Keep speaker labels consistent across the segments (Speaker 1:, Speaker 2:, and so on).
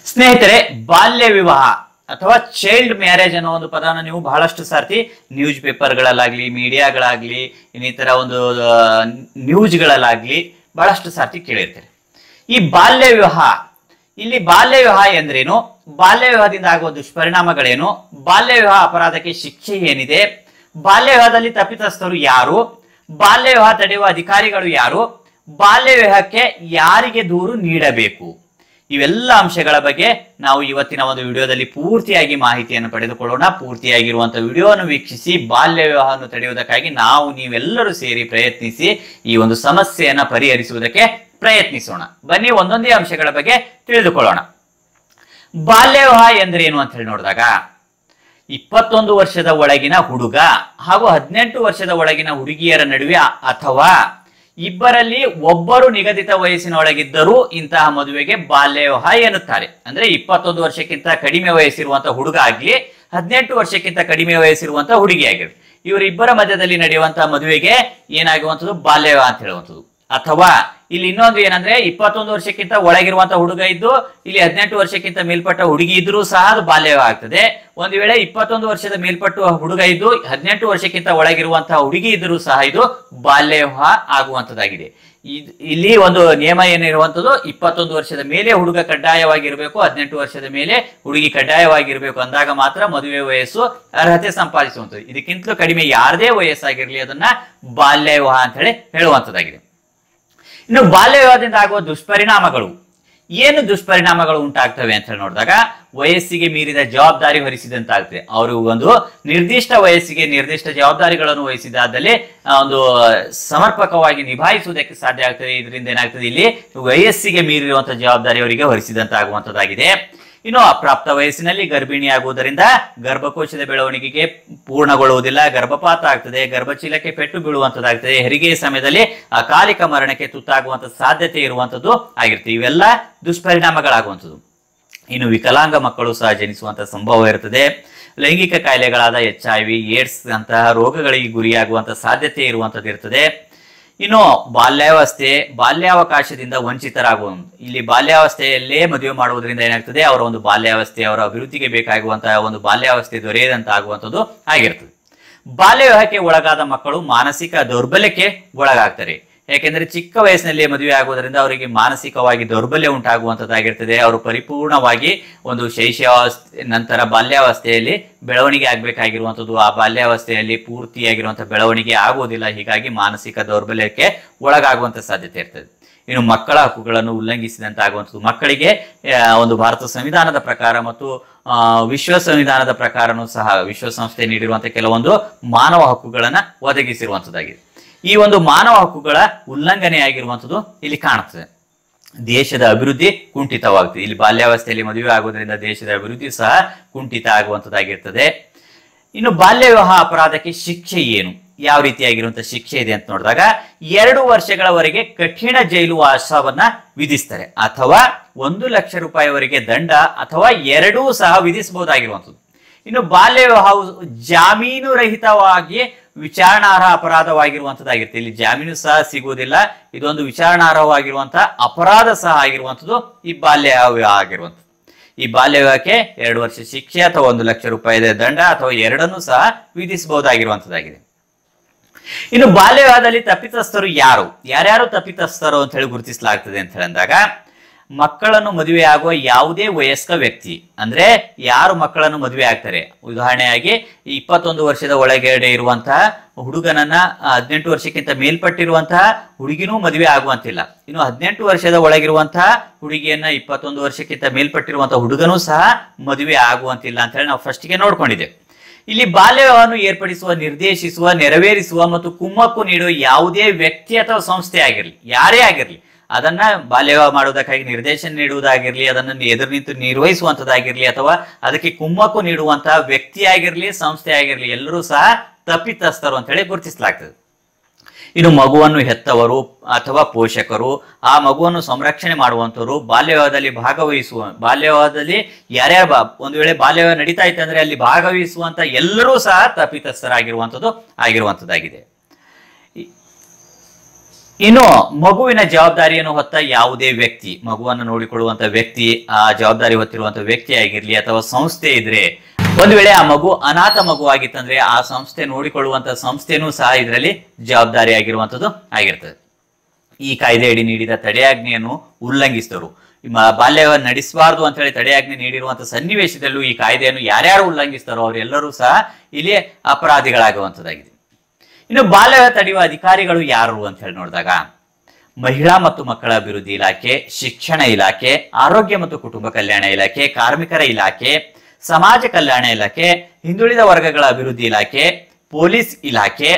Speaker 1: ಸ್ನೇಹಿತರೆ ಬಾಲ್ಯ ವಿವಾಹ ಅಥವಾ ಚೈಲ್ಡ್ ಮ್ಯಾರೇಜ್ ಅನ್ನೋ ಒಂದು ಪದವನ್ನು ನೀವು ಬಹಳಷ್ಟು ಸಾರ್ತಿ ನ್ಯೂಸ್ ಪೇಪರ್ಗಳಲ್ಲಾಗ್ಲಿ ಮೀಡಿಯಾಗಳಾಗ್ಲಿ ಇನ್ನಿತರ ಒಂದು ನ್ಯೂಸ್ಗಳಲ್ಲಾಗ್ಲಿ ಬಹಳಷ್ಟು ಸಾರ್ತಿ ಕೇಳಿರ್ತೀರಿ ಈ ಬಾಲ್ಯ ವಿವಾಹ ಇಲ್ಲಿ ಬಾಲ್ಯ ವಿವಾಹ ಎಂದ್ರೇನು ಬಾಲ್ಯ ವಿವಾಹದಿಂದ ಆಗುವ ದುಷ್ಪರಿಣಾಮಗಳೇನು ಬಾಲ್ಯ ವಿವಾಹ ಅಪರಾಧಕ್ಕೆ ಶಿಕ್ಷೆ ಏನಿದೆ ಬಾಲ್ಯ ವಿವಾಹದಲ್ಲಿ ತಪ್ಪಿತಸ್ಥರು ಯಾರು ಬಾಲ್ಯ ವಿವಾಹ ತಡೆಯುವ ಅಧಿಕಾರಿಗಳು ಯಾರು ಬಾಲ್ಯ ವಿವಾಹಕ್ಕೆ ಯಾರಿಗೆ ದೂರು ನೀಡಬೇಕು ಇವೆಲ್ಲ ಅಂಶಗಳ ಬಗ್ಗೆ ನಾವು ಇವತ್ತಿನ ಒಂದು ವಿಡಿಯೋದಲ್ಲಿ ಪೂರ್ತಿಯಾಗಿ ಮಾಹಿತಿಯನ್ನು ಪಡೆದುಕೊಳ್ಳೋಣ ಪೂರ್ತಿಯಾಗಿರುವಂತಹ ವಿಡಿಯೋವನ್ನು ವೀಕ್ಷಿಸಿ ಬಾಲ್ಯ ವಿವಾಹವನ್ನು ತಡೆಯುವುದಕ್ಕಾಗಿ ನಾವು ನೀವೆಲ್ಲರೂ ಸೇರಿ ಪ್ರಯತ್ನಿಸಿ ಈ ಒಂದು ಸಮಸ್ಯೆಯನ್ನ ಪರಿಹರಿಸುವುದಕ್ಕೆ ಪ್ರಯತ್ನಿಸೋಣ ಬನ್ನಿ ಒಂದೊಂದೇ ಅಂಶಗಳ ಬಗ್ಗೆ ತಿಳಿದುಕೊಳ್ಳೋಣ ಬಾಲ್ಯ ವಿವಾಹ ಎಂದ್ರೆ ಏನು ಅಂತ ಹೇಳಿ ನೋಡಿದಾಗ ಇಪ್ಪತ್ತೊಂದು ವರ್ಷದ ಒಳಗಿನ ಹುಡುಗ ಹಾಗೂ ಹದಿನೆಂಟು ವರ್ಷದ ಒಳಗಿನ ಹುಡುಗಿಯರ ನಡುವೆ ಅ- ಅಥವಾ ಇಬ್ಬರಲ್ಲಿ ಒಬ್ಬರು ನಿಗದಿತ ವಯಸ್ಸಿನೊಳಗಿದ್ದರೂ ಇಂತಹ ಮದುವೆಗೆ ಬಾಲ್ಯ ವಿವಾಹ ಎನ್ನುತ್ತಾರೆ ಅಂದ್ರೆ ಇಪ್ಪತ್ತೊಂದು ವರ್ಷಕ್ಕಿಂತ ಕಡಿಮೆ ವಯಸ್ಸಿರುವಂತಹ ಹುಡುಗ ಆಗ್ಲಿ ಹದಿನೆಂಟು ವರ್ಷಕ್ಕಿಂತ ಕಡಿಮೆ ವಯಸ್ಸಿರುವಂತಹ ಹುಡುಗಿ ಆಗಿರಲಿ ಇವರಿಬ್ಬರ ಮಧ್ಯದಲ್ಲಿ ನಡೆಯುವಂತಹ ಮದುವೆಗೆ ಏನಾಗುವಂಥದ್ದು ಬಾಲ್ಯ ವಿವಾಹ ಅಂತ ಹೇಳುವಂಥದ್ದು ಅಥವಾ ಇಲ್ಲಿ ಇನ್ನೊಂದು ಏನಂದ್ರೆ ಇಪ್ಪತ್ತೊಂದು ವರ್ಷಕ್ಕಿಂತ ಒಳಗಿರುವಂತಹ ಹುಡುಗ ಇದ್ದು ಇಲ್ಲಿ ಹದಿನೆಂಟು ವರ್ಷಕ್ಕಿಂತ ಮೇಲ್ಪಟ್ಟ ಹುಡುಗಿ ಇದ್ರೂ ಸಹ ಅದು ಬಾಲ್ಯ ವಿವಾಹ ಆಗ್ತದೆ ಒಂದು ವೇಳೆ ಇಪ್ಪತ್ತೊಂದು ವರ್ಷದ ಮೇಲ್ಪಟ್ಟು ಹುಡುಗ ಇದ್ದು ಹದಿನೆಂಟು ವರ್ಷಕ್ಕಿಂತ ಒಳಗಿರುವಂತಹ ಹುಡುಗಿ ಇದ್ರೂ ಸಹ ಇದು ಬಾಲ್ಯ ವಿವಾಹ ಆಗುವಂತದ್ದಾಗಿದೆ ಇದ್- ಇಲ್ಲಿ ಒಂದು ನಿಯಮ ಏನಿರುವಂತದ್ದು ಇಪ್ಪತ್ತೊಂದು ವರ್ಷದ ಮೇಲೆ ಹುಡುಗ ಕಡ್ಡಾಯವಾಗಿರಬೇಕು ಹದಿನೆಂಟು ವರ್ಷದ ಮೇಲೆ ಹುಡುಗಿ ಕಡ್ಡಾಯವಾಗಿರ್ಬೇಕು ಅಂದಾಗ ಮಾತ್ರ ಮದುವೆ ವಯಸ್ಸು ಅರ್ಹತೆ ಸಂಪಾದಿಸುವಂಥದ್ದು ಇದಕ್ಕಿಂತಲೂ ಕಡಿಮೆ ಯಾರದೇ ವಯಸ್ಸಾಗಿರ್ಲಿ ಅದನ್ನ ಬಾಲ್ಯ ವಿವಾಹ ಅಂತ ಹೇಳಿ ಹೇಳುವಂತದ್ದಾಗಿದೆ ಇನ್ನು ಬಾಲ್ಯ ವಿವಾಹದಿಂದ ಆಗುವ ದುಷ್ಪರಿಣಾಮಗಳು ಏನು ದುಷ್ಪರಿಣಾಮಗಳು ಉಂಟಾಗ್ತವೆ ಅಂತ ಹೇಳಿ ನೋಡಿದಾಗ ವಯಸ್ಸಿಗೆ ಮೀರಿದ ಜವಾಬ್ದಾರಿ ಹೊರಿಸಿದಂತಾಗ್ತದೆ ಅವರು ಒಂದು ನಿರ್ದಿಷ್ಟ ವಯಸ್ಸಿಗೆ ನಿರ್ದಿಷ್ಟ ಜವಾಬ್ದಾರಿಗಳನ್ನು ವಹಿಸಿದಾದಲ್ಲಿ ಆ, ಒಂದು ಸಮರ್ಪಕವಾಗಿ ನಿಭಾಯಿಸುವುದಕ್ಕೆ ಸಾಧ್ಯ ಆಗ್ತದೆ ಇದರಿಂದ ಏನಾಗ್ತದೆ ಇಲ್ಲಿ ವಯಸ್ಸಿಗೆ ಮೀರಿರುವಂತಹ ಜವಾಬ್ದಾರಿ ಅವರಿಗೆ ಹೊರಿಸಿದಂತಾಗುವಂತದ್ದಾಗಿದೆ ಇನ್ನು ಅಪ್ರಾಪ್ತ ವಯಸ್ಸಿನಲ್ಲಿ ಗರ್ಭಿಣಿಯಾಗುವುದರಿಂದ ಗರ್ಭಕೋಶದ ಬೆಳವಣಿಗೆಗೆ ಪೂರ್ಣಗೊಳ್ಳುವುದಿಲ್ಲ ಗರ್ಭಪಾತ ಆಗ್ತದೆ ಗರ್ಭಚೀಲಕ್ಕೆ ಪೆಟ್ಟು ಬೀಳುವಂತದ್ದಾಗ್ತದೆ ಹೆರಿಗೆ ಸಮಯದಲ್ಲಿ ಅಕಾಲಿಕ ಮರಣಕ್ಕೆ ತುತ್ತಾಗುವಂತ ಸಾಧ್ಯತೆ ಇರುವಂತದ್ದು ಆಗಿರ್ತದೆ ಇವೆಲ್ಲ ದುಷ್ಪರಿಣಾಮಗಳಾಗುವಂಥದ್ದು ಇನ್ನು ವಿಕಲಾಂಗ ಮಕ್ಕಳು ಸಹ ಜನಿಸುವಂತ ಸಂಭವ ಇರ್ತದೆ ಲೈಂಗಿಕ ಕಾಯಿಲೆಗಳಾದ ಎಚ್ ಐ ವಿ ಏಡ್ಸ್ ಅಂತಹ ರೋಗಗಳಿಗೆ ಗುರಿಯಾಗುವಂತ ಸಾಧ್ಯತೆ ಇರುವಂತದ್ದು ಇರ್ತದೆ ಇನ್ನು ಬಾಲ್ಯಾವಸ್ಥೆ ಬಾಲ್ಯಾವಕಾಶದಿಂದ ವಂಚಿತರಾಗುವ ಇಲ್ಲಿ ಬಾಲ್ಯಾವಸ್ಥೆಯಲ್ಲೇ ಮದುವೆ ಮಾಡುವುದರಿಂದ ಏನಾಗ್ತದೆ ಅವರ ಒಂದು ಬಾಲ್ಯಾವಸ್ಥೆ ಅವರ ಅಭಿವೃದ್ಧಿಗೆ ಬೇಕಾಗುವಂತಹ ಒಂದು ಬಾಲ್ಯಾವಸ್ಥೆ ದೊರೆಯದಂತ ಆಗುವಂಥದ್ದು ಆಗಿರ್ತದೆ ಬಾಲ್ಯ ವಿವಾಹಕ್ಕೆ ಒಳಗಾದ ಮಕ್ಕಳು ಮಾನಸಿಕ ದೌರ್ಬಲ್ಯಕ್ಕೆ ಒಳಗಾಗ್ತಾರೆ ಯಾಕೆಂದ್ರೆ ಚಿಕ್ಕ ವಯಸ್ಸಿನಲ್ಲಿ ಮದುವೆ ಆಗುವುದರಿಂದ ಅವರಿಗೆ ಮಾನಸಿಕವಾಗಿ ದೌರ್ಬಲ್ಯ ಉಂಟಾಗುವಂಥದ್ದಾಗಿರ್ತದೆ ಅವರು ಪರಿಪೂರ್ಣವಾಗಿ ಒಂದು ಶೈಶವಾವಸ್ಥೆ ನಂತರ ಬಾಲ್ಯಾವಸ್ಥೆಯಲ್ಲಿ ಬೆಳವಣಿಗೆ ಆಗ್ಬೇಕಾಗಿರುವಂಥದ್ದು ಆ ಬಾಲ್ಯಾವಸ್ಥೆಯಲ್ಲಿ ಪೂರ್ತಿಯಾಗಿರುವಂತಹ ಬೆಳವಣಿಗೆ ಆಗುವುದಿಲ್ಲ ಹೀಗಾಗಿ ಮಾನಸಿಕ ದೌರ್ಬಲ್ಯಕ್ಕೆ ಒಳಗಾಗುವಂತ ಸಾಧ್ಯತೆ ಇರ್ತದೆ ಇನ್ನು ಮಕ್ಕಳ ಹಕ್ಕುಗಳನ್ನು ಉಲ್ಲಂಘಿಸಿದಂತಾಗುವಂಥದ್ದು ಮಕ್ಕಳಿಗೆ ಆ, ಒಂದು ಭಾರತ ಸಂವಿಧಾನದ ಪ್ರಕಾರ ಮತ್ತು ಆ, ವಿಶ್ವ ಸಂವಿಧಾನದ ಪ್ರಕಾರನೂ ಸಹ ವಿಶ್ವಸಂಸ್ಥೆ ನೀಡಿರುವಂತಹ ಕೆಲವೊಂದು ಮಾನವ ಹಕ್ಕುಗಳನ್ನ ಒದಗಿಸಿರುವಂತದ್ದಾಗಿದೆ ಈ ಒಂದು ಮಾನವ ಹಕ್ಕುಗಳ ಉಲ್ಲಂಘನೆ ಆಗಿರುವಂಥದ್ದು ಇಲ್ಲಿ ಕಾಣುತ್ತದೆ ದೇಶದ ಅಭಿವೃದ್ಧಿ ಕುಂಠಿತವಾಗ್ತದೆ ಇಲ್ಲಿ ಬಾಲ್ಯಾವಸ್ಥೆಯಲ್ಲಿ ಮದುವೆ ಆಗುವುದರಿಂದ ದೇಶದ ಅಭಿವೃದ್ಧಿ ಸಹ ಕುಂಠಿತ ಆಗುವಂಥದ್ದಾಗಿರ್ತದೆ ಇನ್ನು ಬಾಲ್ಯ ವಿವಾಹ ಅಪರಾಧಕ್ಕೆ ಶಿಕ್ಷೆ ಏನು ಯಾವ ರೀತಿಯಾಗಿರುವಂತಹ ಶಿಕ್ಷೆ ಇದೆ ಅಂತ ನೋಡಿದಾಗ ಎರಡು ವರ್ಷಗಳವರೆಗೆ ಕಠಿಣ ಜೈಲು ವಾಸವನ್ನ ವಿಧಿಸ್ತಾರೆ ಅಥವಾ ಒಂದು ಲಕ್ಷ ರೂಪಾಯಿವರೆಗೆ ದಂಡ ಅಥವಾ ಎರಡೂ ಸಹ ವಿಧಿಸಬಹುದಾಗಿರುವಂಥದ್ದು ಇನ್ನು ಬಾಲ್ಯ ವಿವಾಹವು ಜಾಮೀನು ರಹಿತವಾಗಿ ವಿಚಾರಣಾರ್ಹ ಅಪರಾಧವಾಗಿರುವಂತದ್ದಾಗಿರುತ್ತೆ ಇಲ್ಲಿ ಜಾಮೀನು ಸಹ ಸಿಗುವುದಿಲ್ಲ ಇದೊಂದು ವಿಚಾರಣಾರ್ಹವಾಗಿರುವಂತಹ ಅಪರಾಧ ಸಹ ಆಗಿರುವಂಥದ್ದು ಈ ಬಾಲ್ಯ ವಿವಾಹ ಆಗಿರುವಂಥದ್ದು ಈ ಬಾಲ್ಯ ವಿವಾಹಕ್ಕೆ ಎರಡು ವರ್ಷ ಶಿಕ್ಷೆ ಅಥವಾ ಒಂದು ಲಕ್ಷ ರೂಪಾಯಿ ದಂಡ ಅಥವಾ ಎರಡನ್ನೂ ಸಹ ವಿಧಿಸಬಹುದಾಗಿರುವಂತದ್ದಾಗಿದೆ ಇನ್ನು ಬಾಲ್ಯ ವಿವಾಹದಲ್ಲಿ ತಪ್ಪಿತಸ್ಥರು ಯಾರು ಯಾರ್ಯಾರು ತಪ್ಪಿತಸ್ಥರು ಅಂತ ಹೇಳಿ ಗುರುತಿಸಲಾಗ್ತದೆ ಅಂತ ಹೇಳಿದಾಗ ಮಕ್ಕಳನ್ನು ಮದುವೆ ಆಗುವ ಯಾವುದೇ ವಯಸ್ಕ ವ್ಯಕ್ತಿ ಅಂದ್ರೆ ಯಾರು ಮಕ್ಕಳನ್ನು ಮದುವೆ ಆಗ್ತಾರೆ ಉದಾಹರಣೆಯಾಗಿ ಈ ಇಪ್ಪತ್ತೊಂದು ವರ್ಷದ ಒಳಗಡೆ ಇರುವಂತಹ ಹುಡುಗನನ್ನ ಆ, ಹದಿನೆಂಟು ವರ್ಷಕ್ಕಿಂತ ಮೇಲ್ಪಟ್ಟಿರುವಂತಹ ಹುಡುಗಿನೂ ಮದುವೆ ಆಗುವಂತಿಲ್ಲ ಇನ್ನು ಹದಿನೆಂಟು ವರ್ಷದ ಒಳಗಿರುವಂತಹ ಹುಡುಗಿಯನ್ನ ಇಪ್ಪತ್ತೊಂದು ವರ್ಷಕ್ಕಿಂತ ಮೇಲ್ಪಟ್ಟಿರುವಂತಹ ಹುಡುಗನೂ ಸಹ ಮದುವೆ ಆಗುವಂತಿಲ್ಲ ಅಂತ ಹೇಳಿ ನಾವು ಫಸ್ಟ್ಗೆ ನೋಡ್ಕೊಂಡಿದ್ದೇವೆ ಇಲ್ಲಿ ಬಾಲ್ಯ ವಿವಾಹವನ್ನು ಏರ್ಪಡಿಸುವ ನಿರ್ದೇಶಿಸುವ ನೆರವೇರಿಸುವ ಮತ್ತು ಕುಮ್ಮಕ್ಕು ನೀಡುವ ಯಾವುದೇ ವ್ಯಕ್ತಿ ಅಥವಾ ಸಂಸ್ಥೆ ಆಗಿರಲಿ ಯಾರೇ ಆಗಿರಲಿ ಅದನ್ನ ಬಾಲ್ಯ ವಿವಾಹ ಮಾಡುವುದಕ್ಕಾಗಿ ನಿರ್ದೇಶನ ನೀಡುವುದಾಗಿರ್ಲಿ ಅದನ್ನು ಎದುರು ನಿಂತು ನಿರ್ವಹಿಸುವಂತದ್ದಾಗಿರ್ಲಿ ಅಥವಾ ಅದಕ್ಕೆ ಕುಮ್ಮಕ್ಕು ನೀಡುವಂತಹ ವ್ಯಕ್ತಿ ಆಗಿರ್ಲಿ ಸಂಸ್ಥೆ ಆಗಿರ್ಲಿ ಎಲ್ಲರೂ ಸಹ ತಪ್ಪಿತಸ್ಥರು ಅಂತ ಹೇಳಿ ಗುರುತಿಸಲಾಗ್ತದೆ ಇನ್ನು ಮಗುವನ್ನು ಹೆತ್ತವರು ಅಥವಾ ಪೋಷಕರು ಆ ಮಗುವನ್ನು ಸಂರಕ್ಷಣೆ ಮಾಡುವಂತವರು ಬಾಲ್ಯವಿವಾಹದಲ್ಲಿ ಭಾಗವಹಿಸುವ ಬಾಲ್ಯವಿವಾಹದಲ್ಲಿ ಯಾರ್ಯಾರು ಬಾ ಒಂದು ವೇಳೆ ಬಾಲ್ಯವಿವಾಹ ನಡೀತಾ ಇತ್ತು ಅಂದ್ರೆ ಅಲ್ಲಿ ಭಾಗವಹಿಸುವಂತ ಎಲ್ಲರೂ ಸಹ ತಪ್ಪಿತಸ್ಥರಾಗಿರುವಂಥದ್ದು ಆಗಿರುವಂಥದ್ದಾಗಿದೆ ಇನ್ನು ಮಗುವಿನ ಜವಾಬ್ದಾರಿಯನ್ನು ಹೊತ್ತ ಯಾವುದೇ ವ್ಯಕ್ತಿ ಮಗುವನ್ನು ನೋಡಿಕೊಳ್ಳುವಂತ ವ್ಯಕ್ತಿ ಆ ಜವಾಬ್ದಾರಿ ಹೊತ್ತಿರುವಂತ ವ್ಯಕ್ತಿ ಆಗಿರ್ಲಿ ಅಥವಾ ಸಂಸ್ಥೆ ಇದ್ರೆ ಒಂದು ವೇಳೆ ಆ ಮಗು ಅನಾಥ ಮಗು ಆಗಿತ್ತಂದ್ರೆ ಆ ಸಂಸ್ಥೆ ನೋಡಿಕೊಳ್ಳುವಂತ ಸಂಸ್ಥೆನೂ ಸಹ ಇದರಲ್ಲಿ ಜವಾಬ್ದಾರಿ ಆಗಿರುವಂತದ್ದು ಆಗಿರ್ತದೆ ಈ ಕಾಯ್ದೆಯಡಿ ನೀಡಿದ ತಡೆಯಾಜ್ಞೆಯನ್ನು ಉಲ್ಲಂಘಿಸಿದರು ಮ- ಬಾಲ್ಯವನ್ನು ನಡೆಸಬಾರದು ಅಂತ ಹೇಳಿ ತಡೆಯಾಜ್ಞೆ ನೀಡಿರುವಂತಹ ಸನ್ನಿವೇಶದಲ್ಲೂ ಈ ಕಾಯ್ದೆಯನ್ನು ಯಾರ್ಯಾರು ಉಲ್ಲಂಘಿಸ್ತಾರೋ ಅವರೆಲ್ಲರೂ ಸಹ ಇಲ್ಲಿ ಅಪರಾಧಿಗಳಾಗುವಂತದ್ದಾಗಿದೆ ಇನ್ನು ಬಾಲ್ಯ ತಡೆಯುವ ಅಧಿಕಾರಿಗಳು ಯಾರು ಅಂತ ಹೇಳಿ ನೋಡಿದಾಗ ಮಹಿಳಾ ಮತ್ತು ಮಕ್ಕಳ ಅಭಿವೃದ್ಧಿ ಇಲಾಖೆ ಶಿಕ್ಷಣ ಇಲಾಖೆ ಆರೋಗ್ಯ ಮತ್ತು ಕುಟುಂಬ ಕಲ್ಯಾಣ ಇಲಾಖೆ ಕಾರ್ಮಿಕರ ಇಲಾಖೆ ಸಮಾಜ ಕಲ್ಯಾಣ ಇಲಾಖೆ ಹಿಂದುಳಿದ ವರ್ಗಗಳ ಅಭಿವೃದ್ಧಿ ಇಲಾಖೆ ಪೊಲೀಸ್ ಇಲಾಖೆ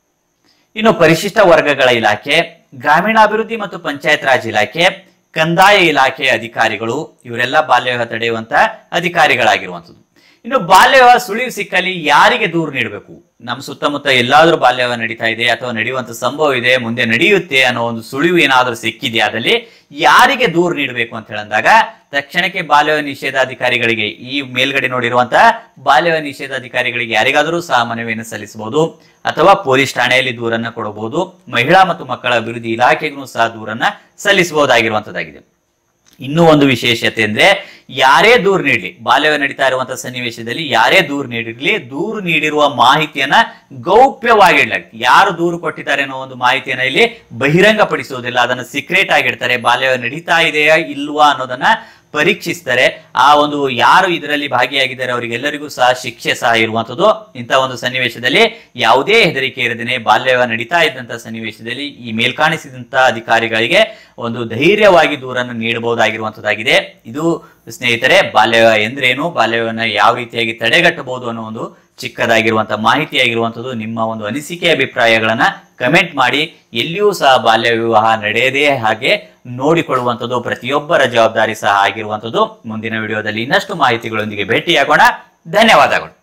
Speaker 1: ಇನ್ನು ಪರಿಶಿಷ್ಟ ವರ್ಗಗಳ ಇಲಾಖೆ ಗ್ರಾಮೀಣಾಭಿವೃದ್ಧಿ ಮತ್ತು ಪಂಚಾಯತ್ ರಾಜ್ ಇಲಾಖೆ ಕಂದಾಯ ಇಲಾಖೆ ಅಧಿಕಾರಿಗಳು ಇವರೆಲ್ಲ ಬಾಲ್ಯ ವಿವಾಹ ತಡೆಯುವಂತ ಅಧಿಕಾರಿಗಳಾಗಿರುವಂಥದ್ದು ಇನ್ನು ಬಾಲ್ಯ ವಿವಾಹ ಸುಳಿವು ಸಿಕ್ಕಲ್ಲಿ ಯಾರಿಗೆ ದೂರು ನೀಡಬೇಕು ನಮ್ಮ ಸುತ್ತಮುತ್ತ ಎಲ್ಲಾದ್ರೂ ಬಾಲ್ಯ ವಿವಾಹ ನಡೀತಾ ಇದೆ ಅಥವಾ ನಡೆಯುವಂತ ಸಂಭವ ಇದೆ ಮುಂದೆ ನಡೆಯುತ್ತೆ ಅನ್ನೋ ಒಂದು ಸುಳಿವು ಏನಾದ್ರೂ ಸಿಕ್ಕಿದೆಯಾ ಅದಲ್ಲಿ ಯಾರಿಗೆ ದೂರು ನೀಡಬೇಕು ಅಂತ ಹೇಳಂದಾಗ ತಕ್ಷಣಕ್ಕೆ ಬಾಲ್ಯ ವಿವಾಹ ನಿಷೇಧಾಧಿಕಾರಿಗಳಿಗೆ ಈ ಮೇಲ್ಗಡೆ ನೋಡಿರುವಂತಹ ಬಾಲ್ಯ ವಿವಾಹ ನಿಷೇಧಾಧಿಕಾರಿಗಳಿಗೆ ಯಾರಿಗಾದರೂ ಸಹ ಮನವಿಯನ್ನು ಸಲ್ಲಿಸಬಹುದು ಅಥವಾ ಪೊಲೀಸ್ ಠಾಣೆಯಲ್ಲಿ ದೂರನ್ನ ಕೊಡಬಹುದು ಮಹಿಳಾ ಮತ್ತು ಮಕ್ಕಳ ಅಭಿವೃದ್ಧಿ ಇಲಾಖೆಗೂ ಸಹ ದೂರನ್ನ ಸಲ್ಲಿಸಬಹುದಾಗಿರುವಂತದ್ದಾಗಿದೆ ಇನ್ನೂ ಒಂದು ವಿಶೇಷತೆ ಅಂದ್ರೆ ಯಾರೇ ದೂರು ನೀಡಲಿ ಬಾಲ್ಯವ ನಡೀತಾ ಇರುವಂತಹ ಸನ್ನಿವೇಶದಲ್ಲಿ ಯಾರೇ ದೂರು ನೀಡಿರ್ಲಿ ದೂರು ನೀಡಿರುವ ಮಾಹಿತಿಯನ್ನ ಗೌಪ್ಯವಾಗಿಡ್ಲಾಗ್ತದೆ ಯಾರು ದೂರು ಕೊಟ್ಟಿದ್ದಾರೆ ಅನ್ನೋ ಒಂದು ಮಾಹಿತಿಯನ್ನ ಇಲ್ಲಿ ಬಹಿರಂಗ ಪಡಿಸುವುದಿಲ್ಲ ಅದನ್ನ ಸೀಕ್ರೆಟ್ ಆಗಿಡ್ತಾರೆ ಬಾಲ್ಯವ ನಡೀತಾ ಇದೆಯಾ ಇಲ್ವಾ ಅನ್ನೋದನ್ನ ಪರೀಕ್ಷಿಸ್ತಾರೆ ಆ ಒಂದು ಯಾರು ಇದರಲ್ಲಿ ಭಾಗಿಯಾಗಿದ್ದಾರೆ ಅವರಿಗೆಲ್ಲರಿಗೂ ಸಹ ಶಿಕ್ಷೆ ಸಹ ಇರುವಂತದ್ದು ಇಂಥ ಒಂದು ಸನ್ನಿವೇಶದಲ್ಲಿ ಯಾವುದೇ ಹೆದರಿಕೆ ಇರದೇನೆ ಬಾಲ್ಯವ ನಡೀತಾ ಇದ್ದಂತ ಸನ್ನಿವೇಶದಲ್ಲಿ ಈ ಮೇಲ್ಕಾಣಿಸಿದಂತ ಅಧಿಕಾರಿಗಳಿಗೆ ಒಂದು ಧೈರ್ಯವಾಗಿ ದೂರನ್ನು ನೀಡಬಹುದಾಗಿರುವಂತದ್ದಾಗಿದೆ ಇದು ಸ್ನೇಹಿತರೆ ಬಾಲ್ಯವ ಎಂದ್ರೇನು ಬಾಲ್ಯವನ್ನ ಯಾವ ರೀತಿಯಾಗಿ ತಡೆಗಟ್ಟಬಹುದು ಅನ್ನೋ ಒಂದು ಚಿಕ್ಕದಾಗಿರುವಂತಹ ಮಾಹಿತಿ ಆಗಿರುವಂತದ್ದು ನಿಮ್ಮ ಒಂದು ಅನಿಸಿಕೆ ಅಭಿಪ್ರಾಯಗಳನ್ನ ಕಮೆಂಟ್ ಮಾಡಿ ಎಲ್ಲಿಯೂ ಸಹ ಬಾಲ್ಯ ವಿವಾಹ ನಡೆಯದೇ ಹಾಗೆ ನೋಡಿಕೊಳ್ಳುವಂಥದ್ದು ಪ್ರತಿಯೊಬ್ಬರ ಜವಾಬ್ದಾರಿ ಸಹ ಆಗಿರುವಂಥದ್ದು ಮುಂದಿನ ವಿಡಿಯೋದಲ್ಲಿ ಇನ್ನಷ್ಟು ಮಾಹಿತಿಗಳೊಂದಿಗೆ ಭೇಟಿಯಾಗೋಣ ಧನ್ಯವಾದಗಳು